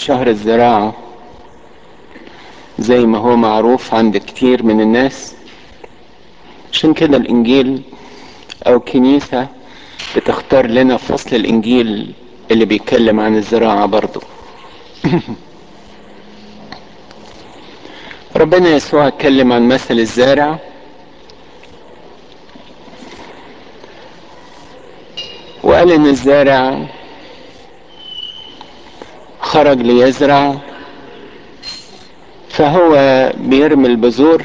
شهر الزراعة زي ما هو معروف عند كتير من الناس عشان كده الانجيل او كنيسة بتختار لنا فصل الانجيل اللي بيتكلم عن الزراعة برضو ربنا يسوع اتكلم عن مثل الزارع وقال ان الزارع خرج ليزرع فهو بيرمي البذور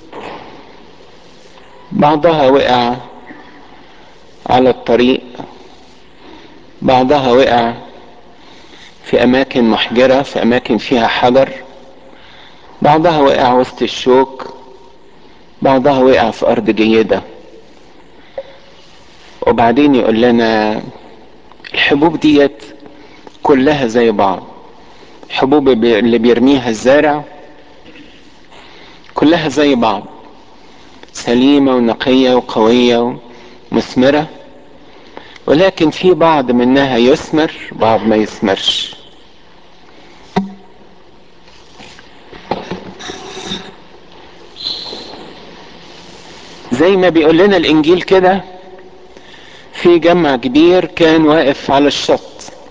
بعضها وقع على الطريق بعضها وقع في اماكن محجرة في اماكن فيها حجر بعضها وقع وسط الشوك بعضها وقع في ارض جيدة وبعدين يقول لنا الحبوب ديت كلها زي بعض الحبوب اللي بيرميها الزارع كلها زي بعض سليمة ونقية وقوية ومثمرة ولكن في بعض منها يثمر بعض ما يثمرش زي ما بيقول لنا الانجيل كده في جمع كبير كان واقف على الشط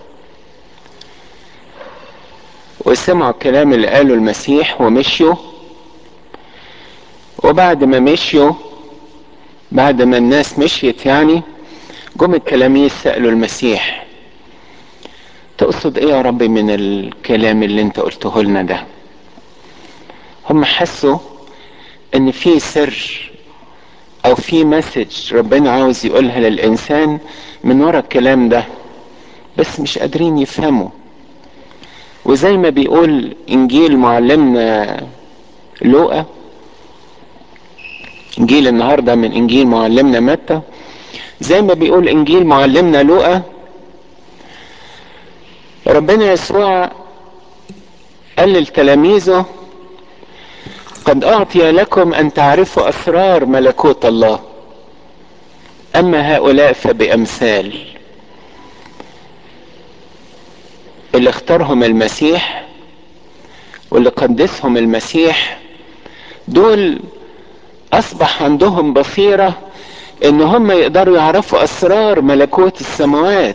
وسمعوا الكلام اللي قاله المسيح ومشيوا وبعد ما مشيوا بعد ما الناس مشيت يعني جم التلاميذ سألوا المسيح تقصد ايه يا رب من الكلام اللي انت قلته لنا ده هم حسوا ان في سر او في مسج ربنا عاوز يقولها للانسان من ورا الكلام ده بس مش قادرين يفهموا وزي ما بيقول انجيل معلمنا لوقا انجيل النهارده من انجيل معلمنا متى زي ما بيقول انجيل معلمنا لوقا ربنا يسوع قال لتلاميذه قد اعطي لكم ان تعرفوا اسرار ملكوت الله اما هؤلاء فبامثال اللي اختارهم المسيح واللي قدسهم المسيح دول اصبح عندهم بصيرة ان هم يقدروا يعرفوا اسرار ملكوت السماوات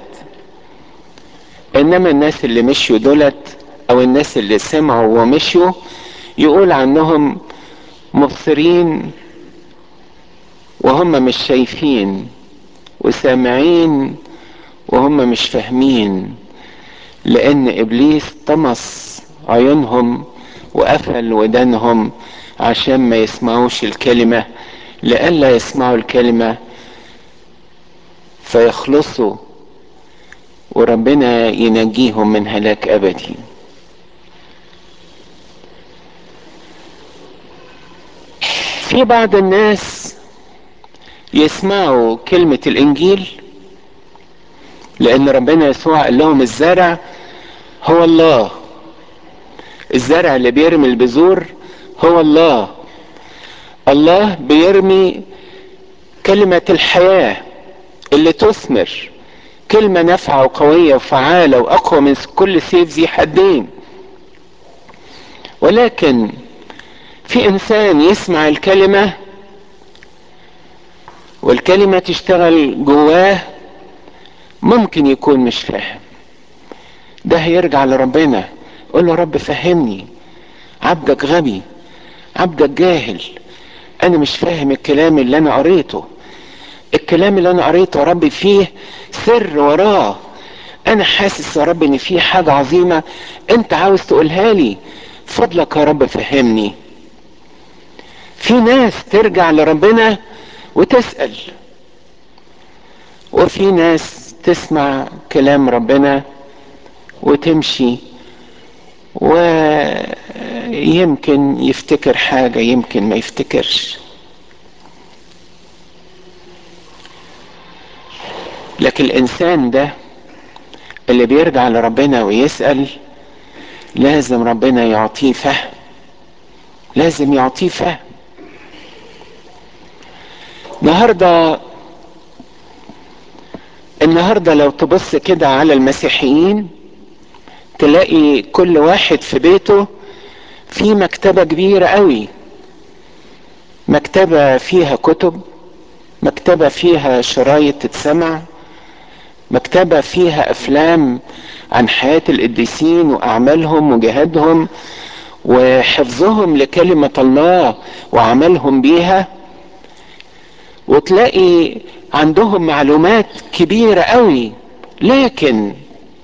انما الناس اللي مشوا دولت او الناس اللي سمعوا ومشوا يقول عنهم مبصرين وهم مش شايفين وسامعين وهم مش فاهمين لان ابليس طمس عيونهم وقفل ودانهم عشان ما يسمعوش الكلمة لئلا يسمعوا الكلمة فيخلصوا وربنا ينجيهم من هلاك ابدي في بعض الناس يسمعوا كلمة الانجيل لان ربنا يسوع قال لهم الزرع هو الله الزرع اللي بيرمي البذور هو الله الله بيرمي كلمة الحياة اللي تثمر كلمة نافعة وقوية وفعالة وأقوى من كل سيف ذي حدين ولكن في إنسان يسمع الكلمة والكلمة تشتغل جواه ممكن يكون مش فاهم ده هيرجع لربنا قول له رب فهمني عبدك غبي عبدك جاهل انا مش فاهم الكلام اللي انا قريته الكلام اللي انا قريته يا رب فيه سر وراه انا حاسس يا رب ان في حاجة عظيمة انت عاوز تقولها لي فضلك يا رب فهمني في ناس ترجع لربنا وتسأل وفي ناس تسمع كلام ربنا وتمشي ويمكن يفتكر حاجة يمكن ما يفتكرش لكن الإنسان ده اللي بيرجع لربنا ويسأل لازم ربنا يعطيه فهم لازم يعطيه فهم النهارده النهارده لو تبص كده على المسيحيين تلاقي كل واحد في بيته في مكتبة كبيرة قوي مكتبة فيها كتب مكتبة فيها شرايط تتسمع مكتبة فيها أفلام عن حياة القديسين وأعمالهم وجهادهم وحفظهم لكلمة الله وعملهم بيها وتلاقي عندهم معلومات كبيرة قوي لكن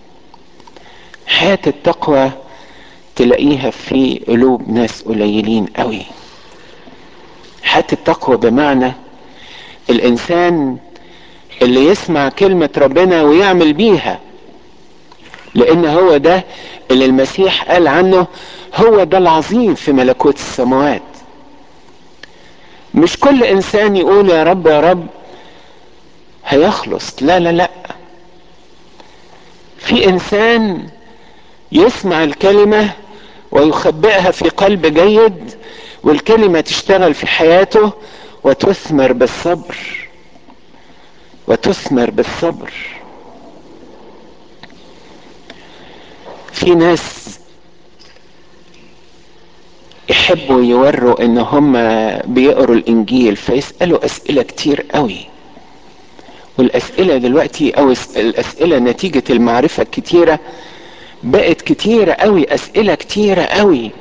حياة التقوى تلاقيها في قلوب ناس قليلين قوي حياة التقوى بمعنى الإنسان اللي يسمع كلمة ربنا ويعمل بيها لأن هو ده اللي المسيح قال عنه هو ده العظيم في ملكوت السماوات مش كل إنسان يقول يا رب يا رب هيخلص لا لا لا في إنسان يسمع الكلمة ويخبئها في قلب جيد والكلمة تشتغل في حياته وتثمر بالصبر وتثمر بالصبر في ناس يحبوا يوروا ان هم بيقروا الانجيل فيسألوا اسئلة كتير قوي والاسئلة دلوقتي او الاسئلة نتيجة المعرفة الكتيرة بقت كتيرة قوي اسئلة كتيرة قوي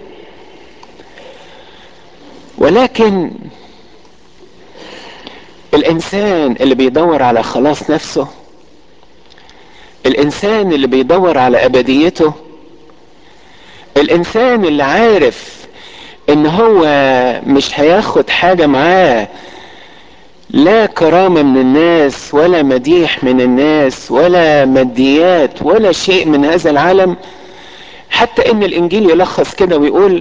ولكن الانسان اللي بيدور على خلاص نفسه الانسان اللي بيدور على ابديته الانسان اللي عارف ان هو مش هياخد حاجة معاه لا كرامة من الناس ولا مديح من الناس ولا ماديات ولا شيء من هذا العالم حتى ان الانجيل يلخص كده ويقول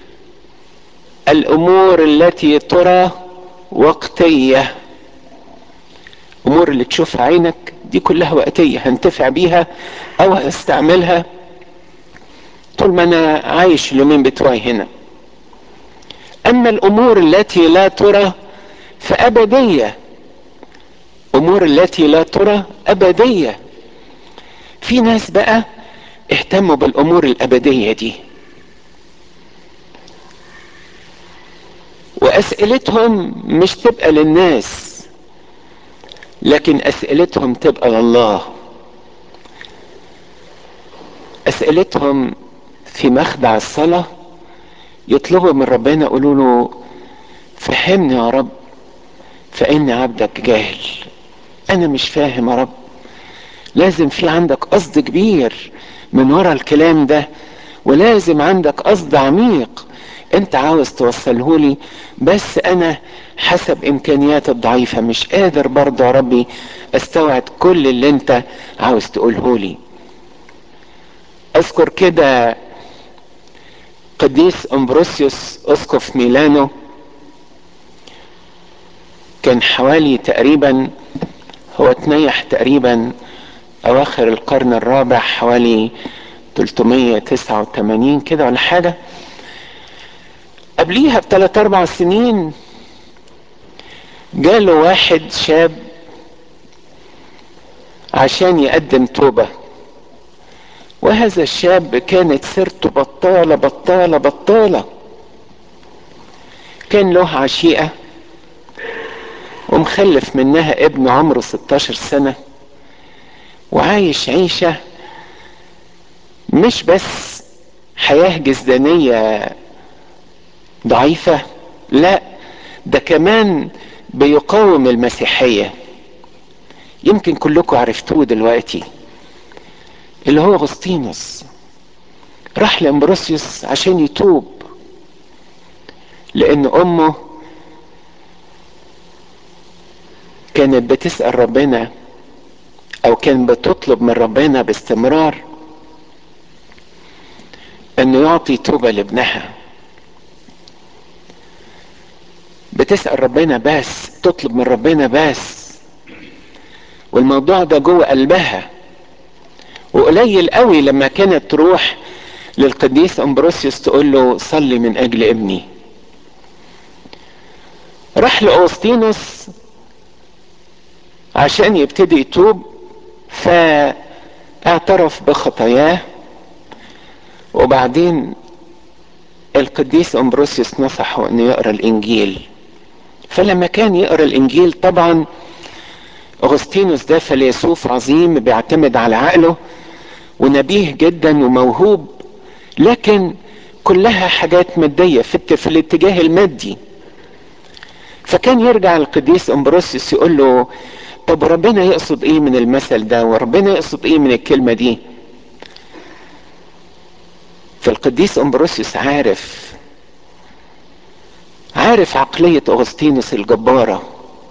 الامور التي ترى وقتية امور اللي تشوفها عينك دي كلها وقتية هنتفع بيها او هستعملها طول ما انا عايش اليومين بتوعي هنا اما الامور التي لا ترى فابدية امور التي لا ترى ابدية في ناس بقى اهتموا بالامور الابدية دي واسئلتهم مش تبقى للناس لكن اسئلتهم تبقى لله اسئلتهم في مخدع الصلاة يطلبوا من ربنا يقولوا له فهمني يا رب فإني عبدك جاهل أنا مش فاهم يا رب لازم في عندك قصد كبير من ورا الكلام ده ولازم عندك قصد عميق انت عاوز توصله لي بس انا حسب امكانياتي الضعيفة مش قادر برضه يا ربي استوعب كل اللي انت عاوز تقوله لي اذكر كده قديس امبروسيوس اسقف ميلانو كان حوالي تقريبا هو تنيح تقريبا اواخر القرن الرابع حوالي 389 كده ولا حاجة قبليها بثلاث اربع سنين جاله واحد شاب عشان يقدم توبة وهذا الشاب كانت سيرته بطالة بطالة بطالة كان له عشيقة ومخلف منها ابن عمره 16 سنة وعايش عيشة مش بس حياة جسدانية ضعيفة لا ده كمان بيقاوم المسيحية يمكن كلكم عرفتوه دلوقتي اللي هو اغسطينوس راح لامبروسيوس عشان يتوب لان امه كانت بتسأل ربنا او كان بتطلب من ربنا باستمرار انه يعطي توبة لابنها بتسأل ربنا بس تطلب من ربنا بس والموضوع ده جوه قلبها وقليل قوي لما كانت تروح للقديس امبروسيوس تقول له صلي من اجل ابني راح لاوسطينوس عشان يبتدي يتوب فاعترف بخطاياه وبعدين القديس امبروسيوس نصحه انه يقرا الانجيل فلما كان يقرا الانجيل طبعا اغسطينوس ده فيلسوف عظيم بيعتمد على عقله ونبيه جدا وموهوب لكن كلها حاجات مادية في, في الاتجاه المادي فكان يرجع القديس امبروسيوس يقول له طب ربنا يقصد ايه من المثل ده وربنا يقصد ايه من الكلمة دي فالقديس امبروسيوس عارف عارف عقلية اغسطينوس الجبارة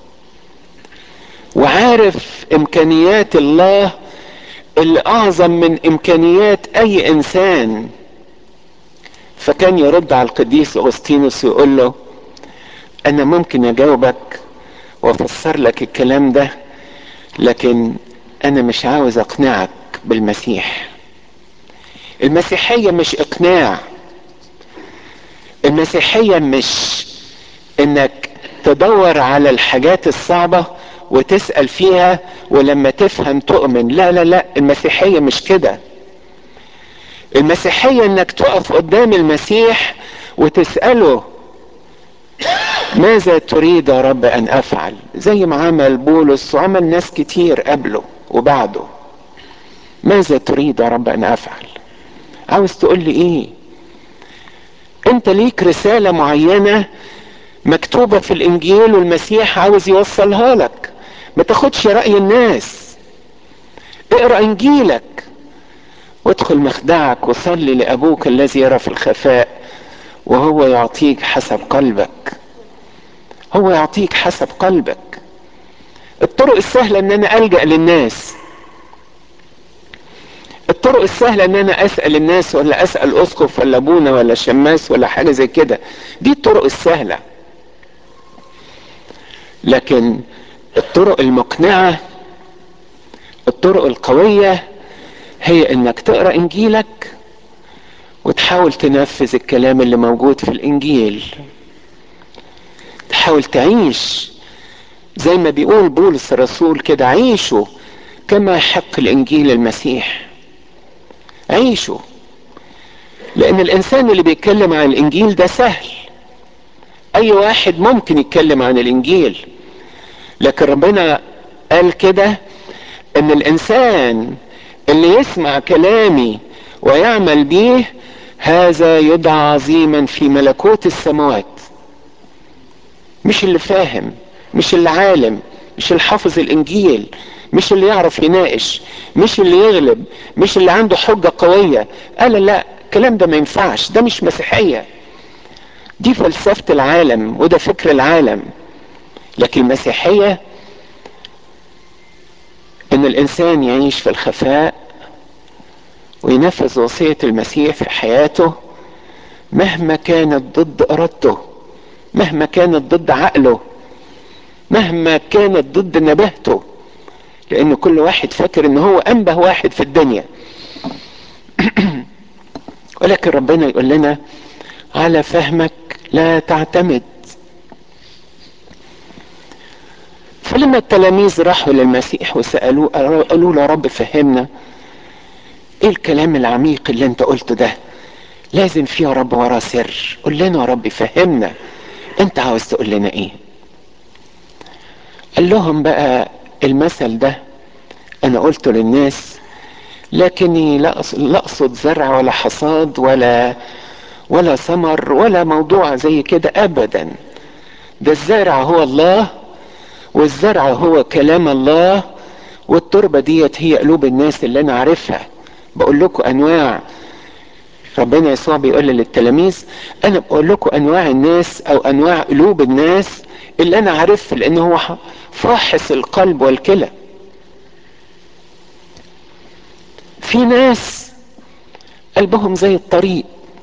وعارف امكانيات الله اللي اعظم من امكانيات اي انسان فكان يرد على القديس اغسطينوس ويقول له انا ممكن اجاوبك وافسر لك الكلام ده لكن انا مش عاوز اقنعك بالمسيح المسيحية مش اقناع المسيحية مش انك تدور على الحاجات الصعبة وتسأل فيها ولما تفهم تؤمن لا لا لا المسيحية مش كده المسيحية انك تقف قدام المسيح وتسأله ماذا تريد يا رب ان افعل زي ما عمل بولس وعمل ناس كتير قبله وبعده ماذا تريد يا رب ان افعل عاوز تقول لي ايه انت ليك رسالة معينة مكتوبة في الانجيل والمسيح عاوز يوصلها لك ما تاخدش رأي الناس اقرأ انجيلك وادخل مخدعك وصلي لابوك الذي يرى في الخفاء وهو يعطيك حسب قلبك هو يعطيك حسب قلبك الطرق السهلة ان انا الجأ للناس الطرق السهلة ان انا اسأل الناس ولا اسأل اسقف ولا ابونا ولا شماس ولا حاجة زي كده دي الطرق السهلة لكن الطرق المقنعة الطرق القوية هي انك تقرا انجيلك وتحاول تنفذ الكلام اللي موجود في الانجيل تحاول تعيش زي ما بيقول بولس الرسول كده عيشوا كما يحق الانجيل المسيح عيشوا لان الانسان اللي بيتكلم عن الانجيل ده سهل اي واحد ممكن يتكلم عن الانجيل لكن ربنا قال كده ان الانسان اللي يسمع كلامي ويعمل بيه هذا يدعى عظيما في ملكوت السماوات مش اللي فاهم مش اللي عالم مش اللي حافظ الانجيل مش اللي يعرف يناقش مش اللي يغلب مش اللي عنده حجة قوية قال لا الكلام ده ما ينفعش ده مش مسيحية دي فلسفة العالم وده فكر العالم لكن المسيحية ان الانسان يعيش في الخفاء وينفذ وصية المسيح في حياته مهما كانت ضد ارادته مهما كانت ضد عقله مهما كانت ضد نباهته لان كل واحد فاكر ان هو انبه واحد في الدنيا ولكن ربنا يقول لنا على فهمك لا تعتمد فلما التلاميذ راحوا للمسيح وسألوه قالوا له يا رب فهمنا ايه الكلام العميق اللي انت قلته ده لازم فيه يا رب وراه سر قول لنا يا رب فهمنا انت عاوز تقول لنا ايه قال لهم بقى المثل ده انا قلته للناس لكني لا اقصد زرع ولا حصاد ولا ولا ثمر ولا موضوع زي كده ابدا ده الزارع هو الله والزرع هو كلام الله والتربة ديت هي قلوب الناس اللي انا عارفها بقول لكم انواع ربنا يسوع بيقول للتلاميذ انا بقول لكم انواع الناس او انواع قلوب الناس اللي انا عارفها لان هو فاحص القلب والكلى في ناس قلبهم زي الطريق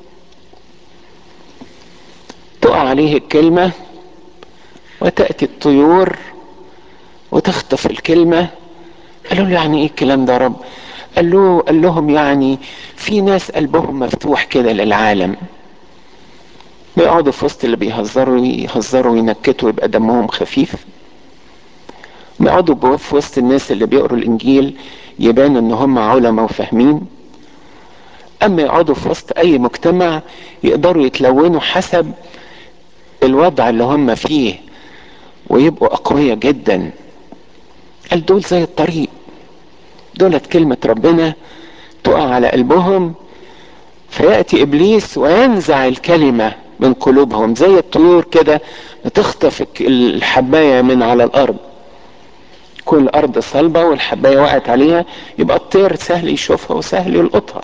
تقع عليه الكلمة وتأتي الطيور وتخطف الكلمة قالوا له يعني ايه الكلام ده يا رب قال له قال لهم يعني في ناس قلبهم مفتوح كده للعالم بيقعدوا في وسط اللي بيهزروا يهزروا وينكتوا يبقى دمهم خفيف بيقعدوا في وسط الناس اللي بيقروا الانجيل يبان ان هم علماء وفاهمين اما يقعدوا في وسط اي مجتمع يقدروا يتلونوا حسب الوضع اللي هم فيه ويبقوا اقوياء جدا قال دول زي الطريق دولت كلمة ربنا تقع على قلبهم فيأتي إبليس وينزع الكلمة من قلوبهم زي الطيور كده بتخطف الحباية من على الأرض كل الأرض صلبة والحباية وقعت عليها يبقى الطير سهل يشوفها وسهل يلقطها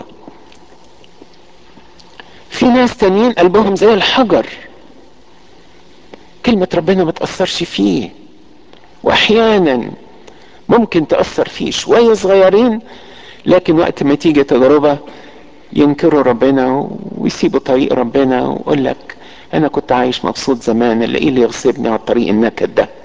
في ناس تانيين قلبهم زي الحجر كلمة ربنا ما تأثرش فيه وأحيانا ممكن تأثر فيه شوية صغيرين لكن وقت ما تيجي تجربة ينكروا ربنا ويسيبوا طريق ربنا ويقول لك أنا كنت عايش مبسوط زمان اللي إيه اللي يغصبني على الطريق النكد ده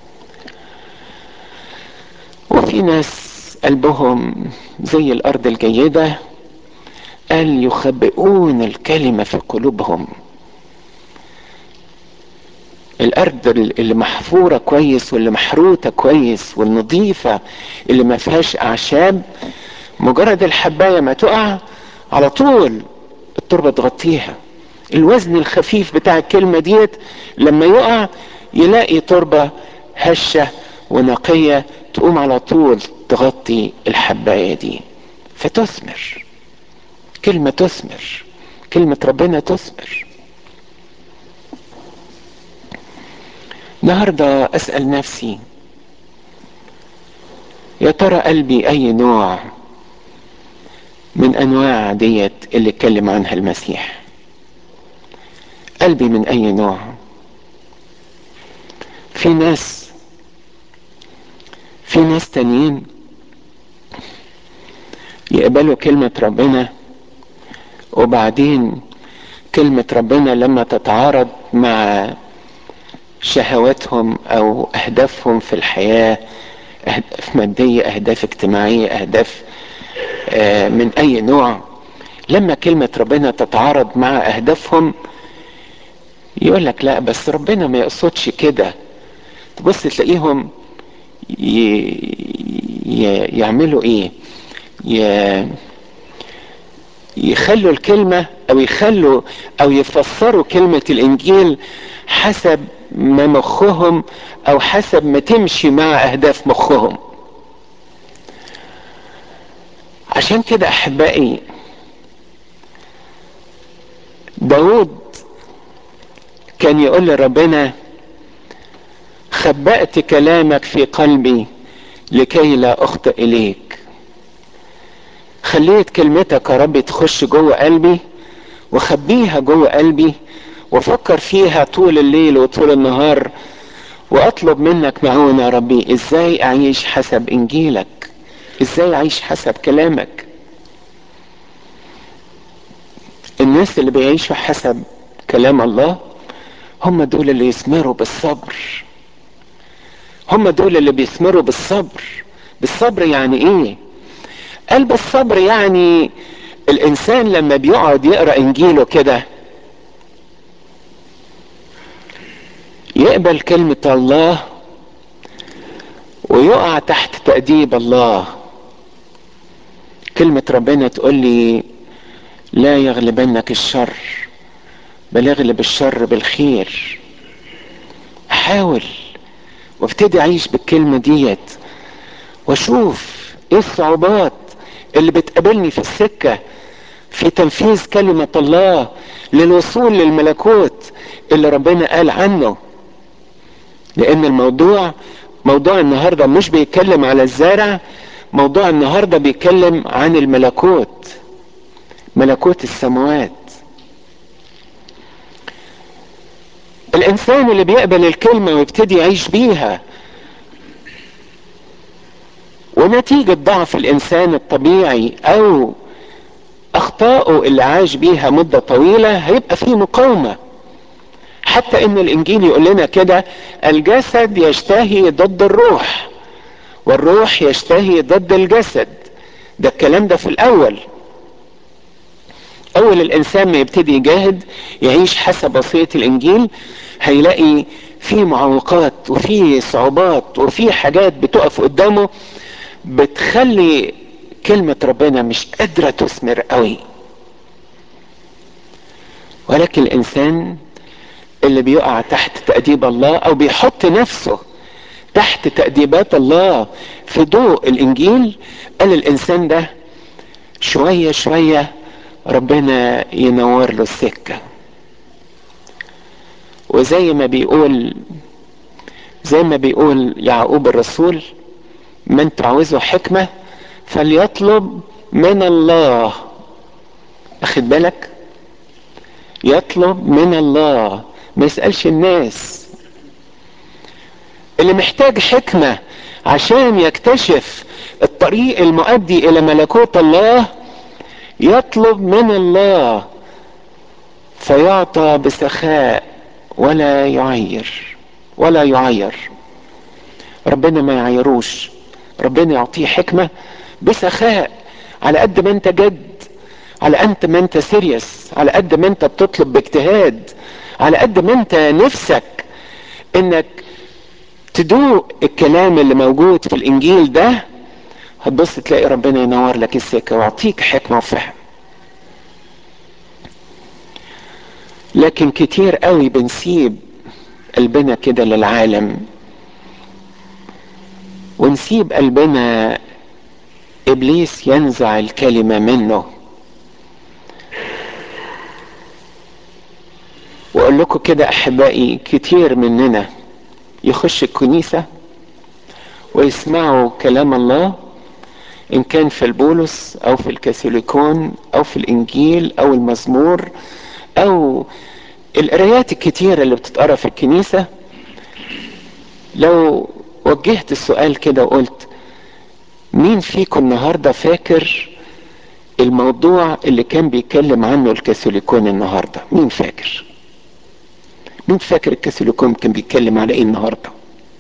وفي ناس قلبهم زي الأرض الجيدة قال يخبئون الكلمة في قلوبهم الارض اللي محفورة كويس واللي محروتة كويس والنظيفة اللي ما فيهاش اعشاب مجرد الحباية ما تقع على طول التربة تغطيها الوزن الخفيف بتاع الكلمة ديت لما يقع يلاقي تربة هشة ونقية تقوم على طول تغطي الحباية دي فتثمر كلمة تثمر كلمة ربنا تثمر النهارده اسال نفسي يا ترى قلبي اي نوع من انواع ديت اللي اتكلم عنها المسيح قلبي من اي نوع في ناس في ناس تانيين يقبلوا كلمة ربنا وبعدين كلمة ربنا لما تتعارض مع شهواتهم او اهدافهم في الحياة اهداف مادية اهداف اجتماعية اهداف آه من اي نوع لما كلمة ربنا تتعارض مع اهدافهم يقول لك لا بس ربنا ما يقصدش كده تبص تلاقيهم ي... ي... يعملوا ايه ي... يخلوا الكلمة او يخلوا او يفسروا كلمة الانجيل حسب ما مخهم او حسب ما تمشي مع اهداف مخهم عشان كده احبائي داود كان يقول لربنا خبأت كلامك في قلبي لكي لا اخطئ اليك خليت كلمتك يا رب تخش جوه قلبي وخبيها جوه قلبي وافكر فيها طول الليل وطول النهار واطلب منك معونة يا ربي ازاي اعيش حسب انجيلك ازاي اعيش حسب كلامك الناس اللي بيعيشوا حسب كلام الله هم دول اللي يثمروا بالصبر هم دول اللي بيثمروا بالصبر بالصبر يعني ايه قال بالصبر يعني الانسان لما بيقعد يقرا انجيله كده يقبل كلمة الله ويقع تحت تأديب الله كلمة ربنا تقول لي لا يغلبنك الشر بل يغلب الشر بالخير حاول وابتدي اعيش بالكلمة ديت واشوف ايه الصعوبات اللي بتقابلني في السكة في تنفيذ كلمة الله للوصول للملكوت اللي ربنا قال عنه لان الموضوع موضوع النهارده مش بيتكلم على الزارع موضوع النهارده بيتكلم عن الملكوت ملكوت السماوات الانسان اللي بيقبل الكلمه ويبتدي يعيش بيها ونتيجه ضعف الانسان الطبيعي او اخطائه اللي عاش بيها مده طويله هيبقى فيه مقاومه حتى ان الانجيل يقول لنا كده الجسد يشتهي ضد الروح والروح يشتهي ضد الجسد ده الكلام ده في الاول اول الانسان ما يبتدي يجاهد يعيش حسب وصية الانجيل هيلاقي في معوقات وفي صعوبات وفي حاجات بتقف قدامه بتخلي كلمة ربنا مش قادرة تثمر قوي ولكن الانسان اللي بيقع تحت تأديب الله او بيحط نفسه تحت تأديبات الله في ضوء الانجيل قال الانسان ده شوية شوية ربنا ينور له السكة وزي ما بيقول زي ما بيقول يعقوب الرسول من تعوزه حكمة فليطلب من الله اخد بالك يطلب من الله ما يسألش الناس اللي محتاج حكمة عشان يكتشف الطريق المؤدي الى ملكوت الله يطلب من الله فيعطى بسخاء ولا يعير ولا يعير ربنا ما يعيروش ربنا يعطيه حكمة بسخاء على قد ما انت جد على قد ما انت سيريس على قد ما انت بتطلب باجتهاد على قد ما انت نفسك انك تدوق الكلام اللي موجود في الانجيل ده هتبص تلاقي ربنا ينور لك السكه ويعطيك حكمه وفهم لكن كتير قوي بنسيب قلبنا كده للعالم ونسيب قلبنا ابليس ينزع الكلمه منه واقول لكم كده احبائي كتير مننا يخش الكنيسة ويسمعوا كلام الله ان كان في البولس او في الكاثوليكون او في الانجيل او المزمور او القرايات الكتيرة اللي بتتقرا في الكنيسة لو وجهت السؤال كده وقلت مين فيكم النهاردة فاكر الموضوع اللي كان بيتكلم عنه الكاثوليكون النهاردة مين فاكر مين فاكر الكاثوليكون كان بيتكلم على ايه النهارده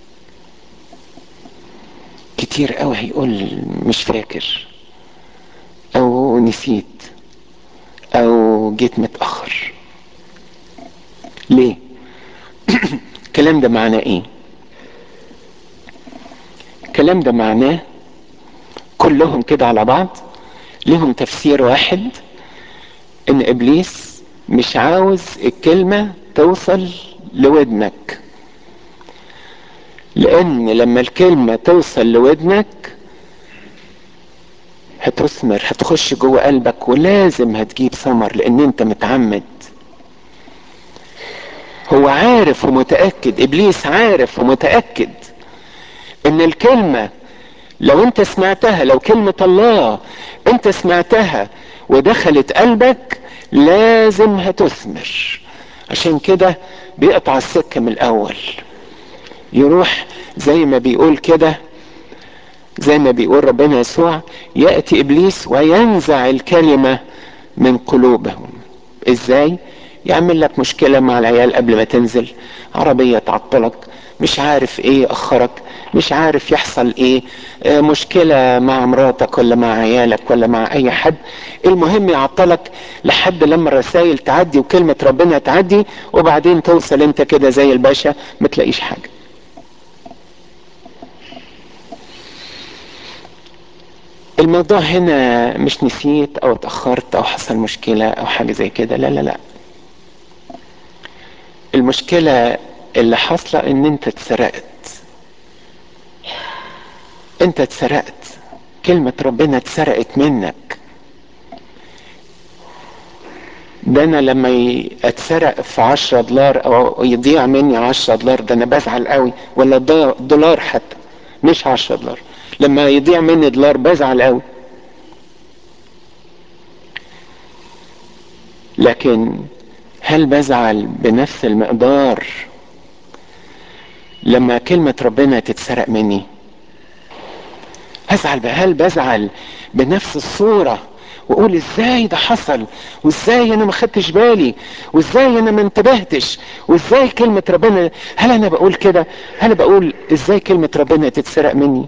كتير قوي هيقول مش فاكر او نسيت او جيت متاخر ليه الكلام ده معناه ايه الكلام ده معناه كلهم كده على بعض لهم تفسير واحد ان ابليس مش عاوز الكلمه توصل لودنك لان لما الكلمة توصل لودنك هتثمر هتخش جوه قلبك ولازم هتجيب ثمر لان انت متعمد هو عارف ومتأكد ابليس عارف ومتأكد ان الكلمة لو انت سمعتها لو كلمة الله انت سمعتها ودخلت قلبك لازم هتثمر عشان كده بيقطع السكة من الأول يروح زي ما بيقول كده زي ما بيقول ربنا يسوع يأتي إبليس وينزع الكلمة من قلوبهم إزاي؟ يعمل لك مشكلة مع العيال قبل ما تنزل عربية تعطلك مش عارف ايه اخرك مش عارف يحصل ايه اه مشكلة مع مراتك ولا مع عيالك ولا مع اي حد المهم يعطلك لحد لما الرسائل تعدي وكلمة ربنا تعدي وبعدين توصل انت كده زي الباشا ما تلاقيش حاجة الموضوع هنا مش نسيت او اتأخرت او حصل مشكلة او حاجة زي كده لا لا لا المشكلة اللي حاصلة ان انت اتسرقت انت اتسرقت كلمة ربنا اتسرقت منك ده انا لما اتسرق في عشرة دولار او يضيع مني عشرة دولار ده انا بزعل قوي ولا دولار حتى مش عشرة دولار لما يضيع مني دولار بزعل قوي لكن هل بزعل بنفس المقدار لما كلمة ربنا تتسرق مني هزعل هل بزعل بنفس الصورة واقول ازاي ده حصل وازاي انا ما خدتش بالي وازاي انا ما انتبهتش وازاي كلمة ربنا هل انا بقول كده هل بقول ازاي كلمة ربنا تتسرق مني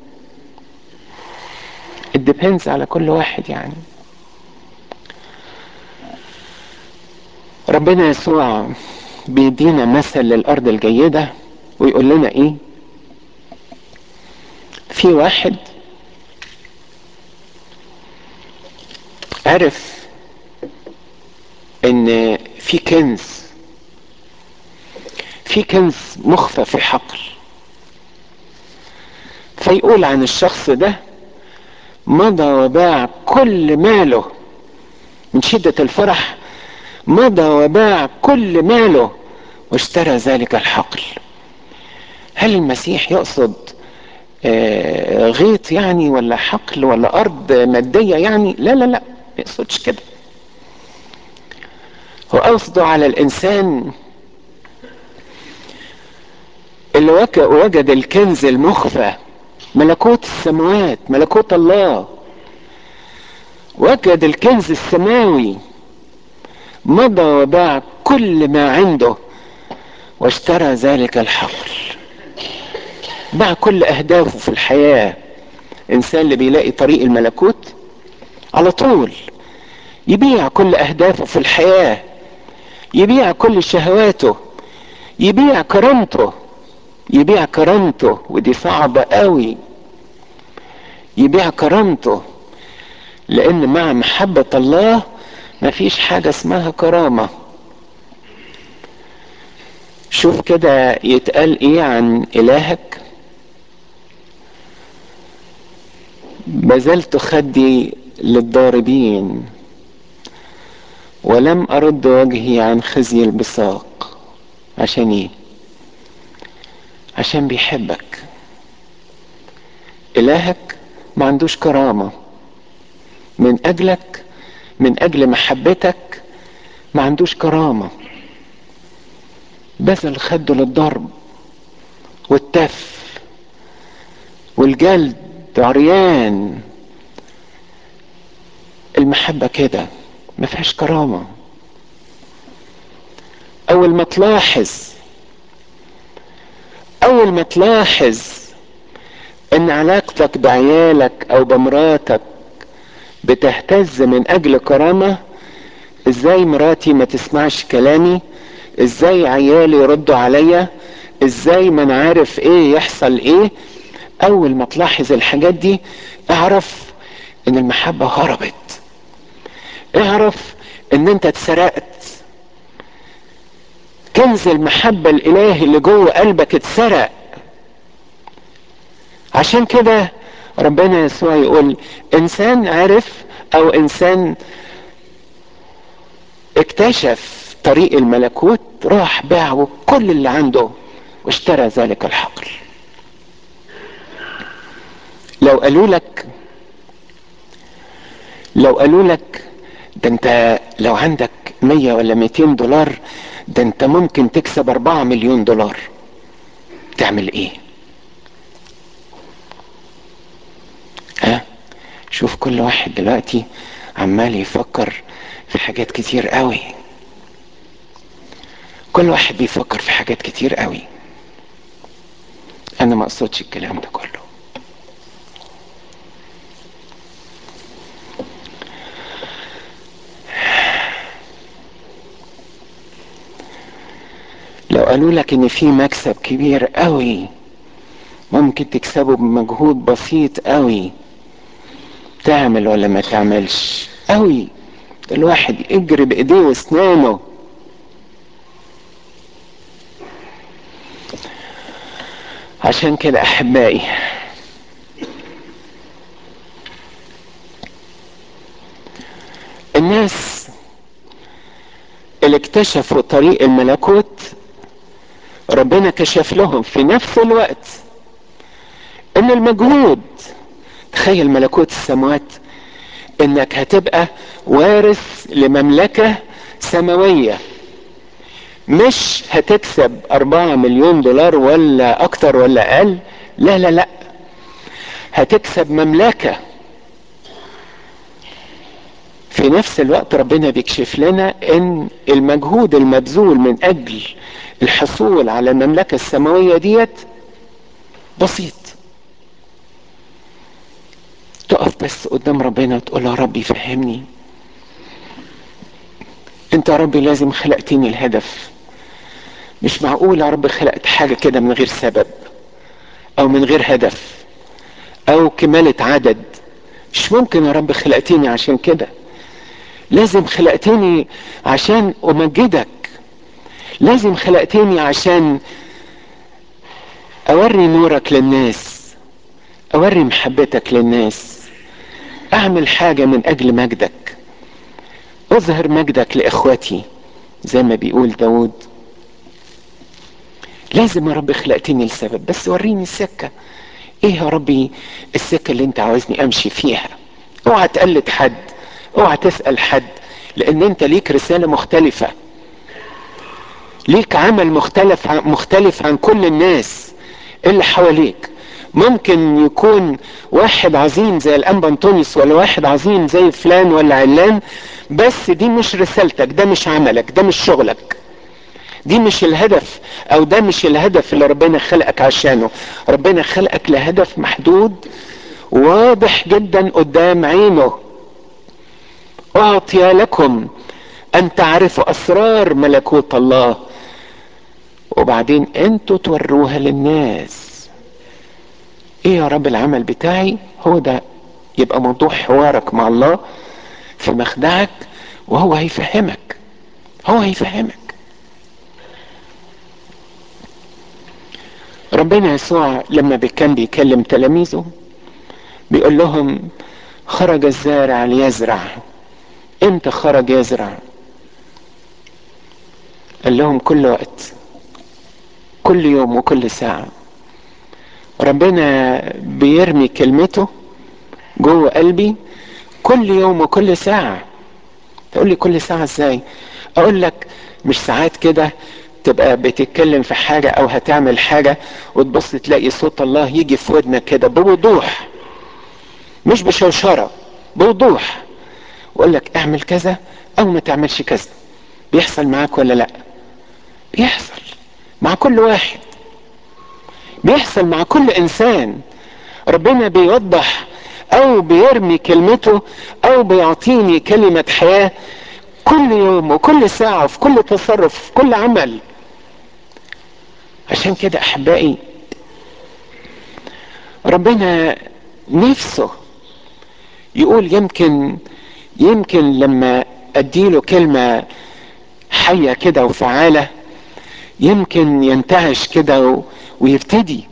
it depends على كل واحد يعني ربنا يسوع بيدينا مثل للارض الجيدة ويقول لنا ايه في واحد عرف ان في كنز في كنز مخفى في حقل فيقول عن الشخص ده مضى وباع كل ماله من شدة الفرح مضى وباع كل ماله واشترى ذلك الحقل هل المسيح يقصد آه غيط يعني ولا حقل ولا ارض ماديه يعني لا لا لا ما يقصدش كده هو قصده على الانسان اللي وجد الكنز المخفى ملكوت السماوات ملكوت الله وجد الكنز السماوي مضى وباع كل ما عنده واشترى ذلك الحقل باع كل اهدافه في الحياه انسان اللي بيلاقي طريق الملكوت على طول يبيع كل اهدافه في الحياه يبيع كل شهواته يبيع كرامته يبيع كرامته ودي صعبة قوي يبيع كرامته لان مع محبة الله مفيش حاجة اسمها كرامة شوف كده يتقال ايه عن الهك بذلت خدي للضاربين ولم ارد وجهي عن خزي البصاق عشان ايه عشان بيحبك الهك ما عندوش كرامة من اجلك من اجل محبتك ما عندوش كرامة بذل خده للضرب والتف والجلد عريان المحبة كده ما فيهاش كرامة اول ما تلاحظ اول ما تلاحظ ان علاقتك بعيالك او بمراتك بتهتز من اجل كرامة ازاي مراتي ما تسمعش كلامي ازاي عيالي يردوا عليا ازاي ما انا عارف ايه يحصل ايه اول ما تلاحظ الحاجات دي اعرف ان المحبة هربت اعرف ان انت اتسرقت كنز المحبة الالهي اللي جوه قلبك اتسرق عشان كده ربنا يسوع يقول انسان عرف او انسان اكتشف طريق الملكوت راح باع كل اللي عنده واشترى ذلك الحقل لو قالوا لك لو قالوا لك ده انت لو عندك مية ولا ميتين دولار ده انت ممكن تكسب اربعة مليون دولار تعمل ايه ها شوف كل واحد دلوقتي عمال يفكر في حاجات كتير قوي كل واحد بيفكر في حاجات كتير قوي انا ما اقصدش الكلام ده كله لو قالوا لك ان في مكسب كبير قوي ممكن تكسبه بمجهود بسيط قوي تعمل ولا ما تعملش قوي الواحد يجري بايديه واسنانه عشان كده احبائي الناس اللي اكتشفوا طريق الملكوت ربنا كشف لهم في نفس الوقت ان المجهود تخيل ملكوت السماوات انك هتبقى وارث لمملكة سماوية مش هتكسب اربعة مليون دولار ولا اكتر ولا اقل لا لا لا هتكسب مملكة في نفس الوقت ربنا بيكشف لنا ان المجهود المبذول من اجل الحصول على المملكة السماوية ديت بسيط تقف بس قدام ربنا وتقول يا ربي فهمني انت يا ربي لازم خلقتني الهدف مش معقول يا رب خلقت حاجة كده من غير سبب او من غير هدف او كمالة عدد مش ممكن يا رب خلقتني عشان كده لازم خلقتني عشان امجدك لازم خلقتني عشان اوري نورك للناس اوري محبتك للناس اعمل حاجة من اجل مجدك اظهر مجدك لاخوتي زي ما بيقول داود لازم يا رب خلقتني لسبب بس وريني السكة ايه يا ربي السكة اللي انت عاوزني امشي فيها اوعى تقلد حد اوعى تسأل حد لان انت ليك رسالة مختلفة ليك عمل مختلف عن مختلف عن كل الناس اللي حواليك ممكن يكون واحد عظيم زي الانبا انطونيوس ولا واحد عظيم زي فلان ولا علان بس دي مش رسالتك ده مش عملك ده مش شغلك دي مش الهدف او ده مش الهدف اللي ربنا خلقك عشانه ربنا خلقك لهدف محدود واضح جدا قدام عينه اعطي لكم ان تعرفوا اسرار ملكوت الله وبعدين انتوا توروها للناس ايه يا رب العمل بتاعي هو ده يبقى موضوع حوارك مع الله في مخدعك وهو هيفهمك هو هيفهمك ربنا يسوع لما كان بيكلم تلاميذه بيقول لهم خرج الزارع ليزرع امتى خرج يزرع قال لهم كل وقت كل يوم وكل ساعة ربنا بيرمي كلمته جوه قلبي كل يوم وكل ساعة تقول لي كل ساعة ازاي اقول لك مش ساعات كده تبقى بتتكلم في حاجة او هتعمل حاجة وتبص تلاقي صوت الله يجي في ودنك كده بوضوح مش بشوشرة بوضوح ويقول لك اعمل كذا او ما تعملش كذا بيحصل معاك ولا لا بيحصل مع كل واحد بيحصل مع كل انسان ربنا بيوضح او بيرمي كلمته او بيعطيني كلمة حياة كل يوم وكل ساعة في كل تصرف في كل عمل عشان كده احبائي ربنا نفسه يقول يمكن يمكن لما اديله كلمة حية كده وفعالة يمكن ينتعش كده ويبتدي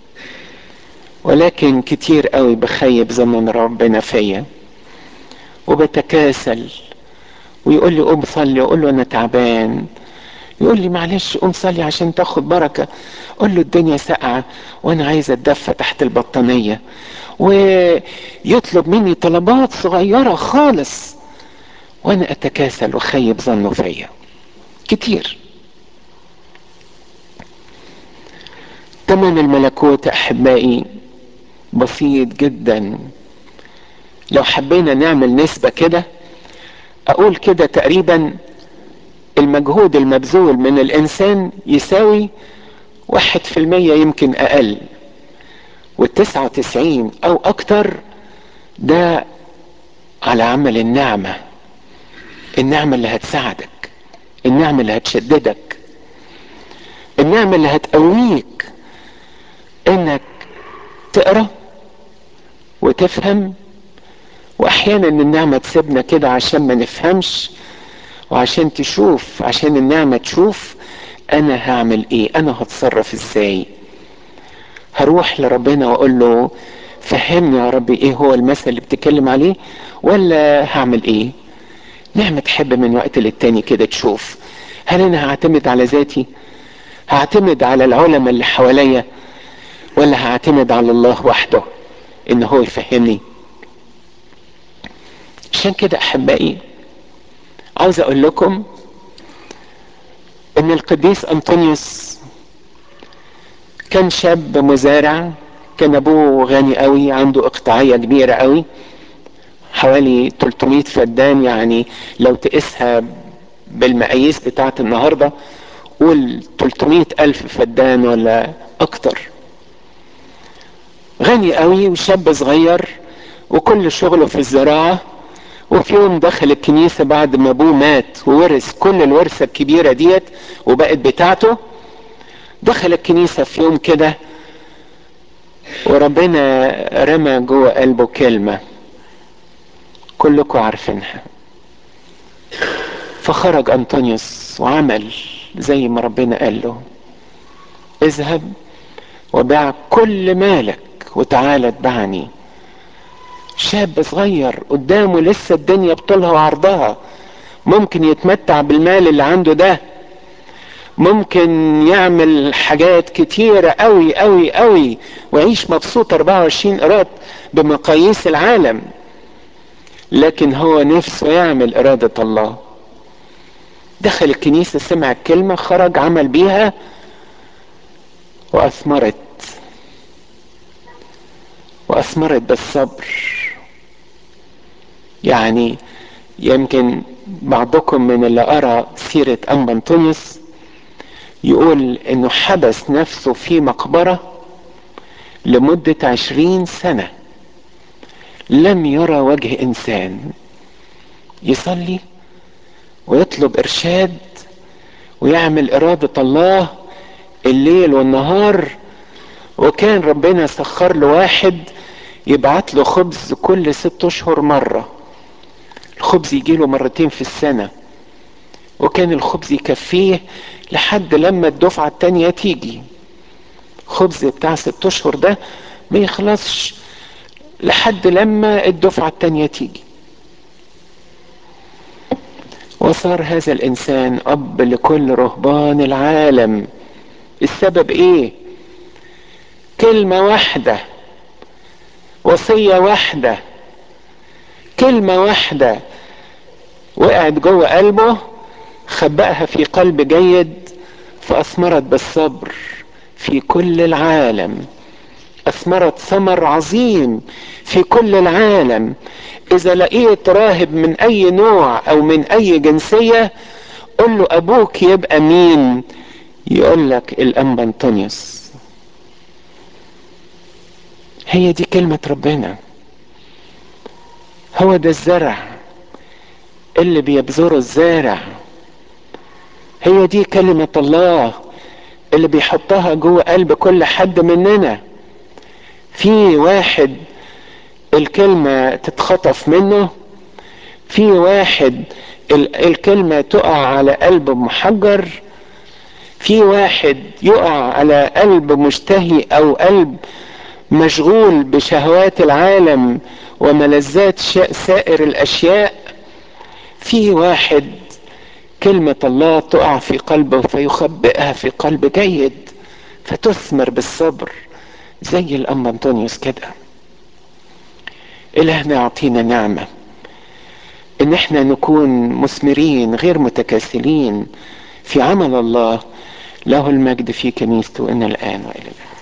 ولكن كتير قوي بخيب زمن ربنا فيا وبتكاسل ويقول لي قوم صلي اقول له انا تعبان يقول لي معلش قوم صلي عشان تاخد بركه اقول له الدنيا ساقعه وانا عايز اتدفى تحت البطانيه ويطلب مني طلبات صغيره خالص وانا اتكاسل وخيب ظنه فيا كتير تمن الملكوت احبائي بسيط جدا لو حبينا نعمل نسبة كده اقول كده تقريبا المجهود المبذول من الانسان يساوي واحد في المية يمكن اقل والتسعة وتسعين او اكتر ده على عمل النعمة النعمة اللي هتساعدك النعمة اللي هتشددك النعمة اللي هتقويك انك تقرا وتفهم واحيانا النعمة تسيبنا كده عشان ما نفهمش وعشان تشوف عشان النعمة تشوف انا هعمل ايه انا هتصرف ازاي هروح لربنا واقول له فهمني يا ربي ايه هو المثل اللي بتتكلم عليه ولا هعمل ايه نعمة تحب من وقت للتاني كده تشوف هل انا هعتمد على ذاتي هعتمد على العلماء اللي حواليا ولا هعتمد على الله وحده ان هو يفهمني عشان كده احبائي عاوز اقول لكم ان القديس انطونيوس كان شاب مزارع كان ابوه غني قوي عنده اقطاعية كبيرة قوي حوالي 300 فدان يعني لو تقيسها بالمقاييس بتاعت النهاردة قول 300 ألف فدان ولا أكتر غني قوي وشاب صغير وكل شغله في الزراعة وفي يوم دخل الكنيسة بعد ما ابوه مات وورث كل الورثة الكبيرة ديت وبقت بتاعته دخل الكنيسة في يوم كده وربنا رمى جوه قلبه كلمة كلكم عارفينها فخرج انطونيوس وعمل زي ما ربنا قال له اذهب وباع كل مالك وتعالى اتبعني شاب صغير قدامه لسه الدنيا بطولها وعرضها ممكن يتمتع بالمال اللي عنده ده ممكن يعمل حاجات كتيرة قوي قوي قوي ويعيش مبسوط 24 قراط بمقاييس العالم لكن هو نفسه يعمل إرادة الله دخل الكنيسة سمع الكلمة خرج عمل بيها وأثمرت وأثمرت بالصبر يعني يمكن بعضكم من اللي أرى سيرة أنبا أنطونيوس يقول إنه حبس نفسه في مقبرة لمدة عشرين سنة لم يرى وجه إنسان يصلي ويطلب إرشاد ويعمل إرادة الله الليل والنهار وكان ربنا سخر له واحد يبعت له خبز كل ست اشهر مرة الخبز يجيله مرتين في السنة وكان الخبز يكفيه لحد لما الدفعة التانية تيجي خبز بتاع ست اشهر ده ما يخلصش لحد لما الدفعة التانية تيجي وصار هذا الانسان اب لكل رهبان العالم السبب ايه كلمة واحدة وصية واحدة كلمة واحدة وقعت جوه قلبه خبأها في قلب جيد فأثمرت بالصبر في كل العالم أثمرت ثمر عظيم في كل العالم إذا لقيت راهب من أي نوع أو من أي جنسية قل له أبوك يبقى مين يقول لك الأنبا أنطونيوس هي دي كلمة ربنا هو ده الزرع اللي بيبذره الزارع هي دي كلمة الله اللي بيحطها جوه قلب كل حد مننا في واحد الكلمة تتخطف منه في واحد الكلمة تقع على قلب محجر في واحد يقع على قلب مشتهي او قلب مشغول بشهوات العالم وملذات سائر الاشياء في واحد كلمة الله تقع في قلبه فيخبئها في قلب جيد فتثمر بالصبر زي الأم أنطونيوس كده إلهنا يعطينا نعمة إن إحنا نكون مثمرين غير متكاسلين في عمل الله له المجد في كنيسته إن الآن وإلى الآن